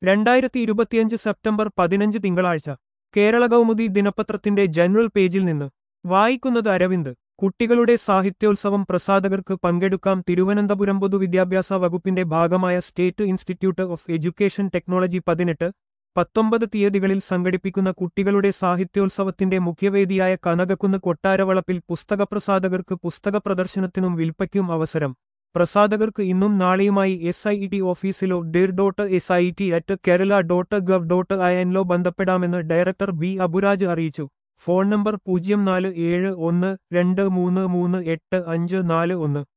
രണ്ടായിരത്തി ഇരുപത്തിയഞ്ച് സെപ്റ്റംബർ പതിനഞ്ച് തിങ്കളാഴ്ച കേരള കൗമുദി ദിനപത്രത്തിന്റെ ജനറൽ പേജിൽ നിന്ന് വായിക്കുന്നത് അരവിന്ദ് കുട്ടികളുടെ സാഹിത്യോത്സവം പ്രസാധകർക്ക് പങ്കെടുക്കാം തിരുവനന്തപുരം പൊതുവിദ്യാഭ്യാസ വകുപ്പിന്റെ ഭാഗമായ State Institute of Education Technology പതിനെട്ട് പത്തൊമ്പത് തീയതികളിൽ സംഘടിപ്പിക്കുന്ന കുട്ടികളുടെ സാഹിത്യോത്സവത്തിന്റെ മുഖ്യവേദിയായ കനകക്കുന്ന് കൊട്ടാരവളപ്പിൽ പുസ്തകപ്രസാധകർക്ക് പുസ്തക പ്രദർശനത്തിനും വിൽപ്പയ്ക്കും അവസരം പ്രസാധകർക്ക് ഇന്നും നാളെയുമായി എസ് ഐ ടി ഓഫീസിലോ dir dot S I T at Kerala dot gov dot I എനിലോ ബന്ധപ്പെടാമെന്ന് ഡയറക്ടർ ബി അബുരാജ് അറിയിച്ചു ഫോൺ നമ്പർ പൂജ്യം നാല് ഏഴ് ഒന്ന് രണ്ട് മൂന്ന് മൂന്ന് എട്ട് അഞ്ച് നാല് ഒന്ന്